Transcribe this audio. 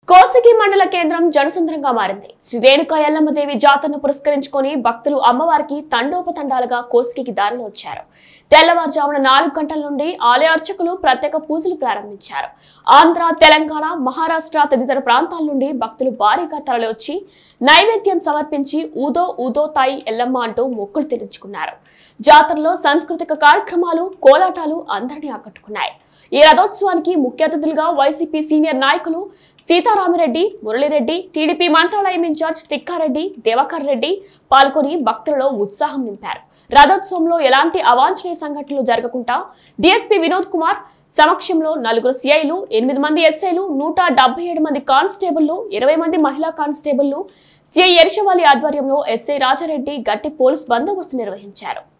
కోసిగి మండల కేంద్రం జనసంద్రంగా మారింది శ్రీ రేణుకా ఎల్లమ్మదేవి జాతరను పురస్కరించుకొని భక్తులు అమ్మవారికి తండోపతండాలుగా కోసిగికి దారిలో వచ్చారు తెల్లవారుజామున నాలుగు గంటల నుండి ఆలయ అర్చకులు ప్రత్యేక పూజలు ప్రారంభించారు ఆంధ్ర తెలంగాణ మహారాష్ట్ర తదితర ప్రాంతాల నుండి భక్తులు భారీగా తరలివచ్చి నైవేద్యం సమర్పించి ఊదో ఊదో తాయి ఎల్లమ్మ అంటూ మొక్కులు తెరించుకున్నారు జాతరలో సాంస్కృతిక కార్యక్రమాలు కోలాటాలు అందరినీ ఆకట్టుకున్నాయి ఈ రథోత్సవానికి ముఖ్య అతిథులుగా వైసీపీ సీనియర్ నాయకులు సీతారామిరెడ్డి మురళిరెడ్డి టీడీపీ మంత్రాలయం ఇన్ఛార్జ్ తిక్కారెడ్డి దివాకర్ రెడ్డి పాల్గొని భక్తులలో ఉత్సాహం నింపారు రథోత్సవంలో ఎలాంటి అవాంఛనీయ సంఘటనలు జరగకుండా డీఎస్పీ వినోద్ కుమార్ సమక్షంలో నలుగురు సిఐలు ఎనిమిది మంది ఎస్ఐలు నూట డెబ్బై ఏడు మంది కానిస్టేబుల్లు ఇరవై మంది మహిళా కానిస్టేబుల్లు సిఐ ఎరిషవాలి ఆధ్వర్యంలో ఎస్ఐ రాజారెడ్డి గట్టి పోలీస్ బందోబస్తు నిర్వహించారు